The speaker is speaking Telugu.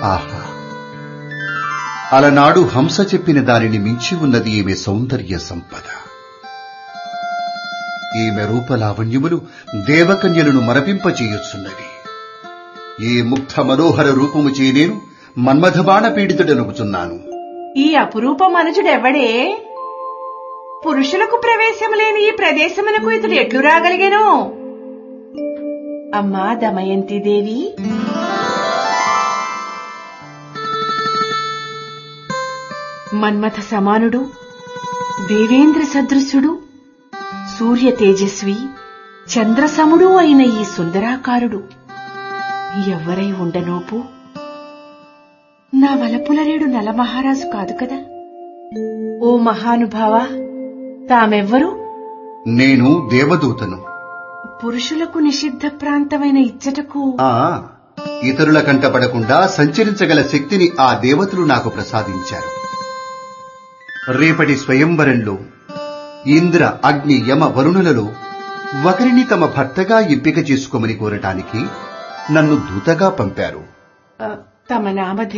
ఆహా అలనాడు హంస చెప్పిన దానిని మించి ఉన్నది ఈమె సౌందర్య సంపద ఈమె రూపలావణ్యములు దేవకన్యలను మరపింపచేయుచున్నవి ఈ ముగ్ధ మనోహర రూపము చే నేను మన్మథబాణ పీడితుడనుకుతున్నాను ఈ అపురూప మనుజుడెవ్వడే పురుషులకు ప్రవేశం లేని ఈ ప్రదేశమునకు ఇతడు ఎట్లు రాగలిగెను అమ్మా దమయంతి దేవి మన్మథ సమానుడు దేవేంద్ర సదృశుడు సూర్య తేజస్వి చంద్రసముడు అయిన ఈ సుందరాకారుడు ఎవ్వరై ఉండనోపు నా వలపులరేడు నలమహారాజు కాదు కదా ఓ మహానుభావ తామెవ్వరు నేను దేవదూతను పురుషులకు నిషిద్ధ ప్రాంతమైన ఇచ్చటకు ఆ ఇతరుల కంటపడకుండా సంచరించగల శక్తిని ఆ దేవతలు నాకు ప్రసాదించారు రేపటి స్వయంవరంలో ఇంద్ర అగ్ని యమ వరుణులలో ఒకరిని తమ భర్తగా ఎంపిక చేసుకోమని కోరటానికి నన్ను దూతగా పంపారు ఆ, తమ నామధేయం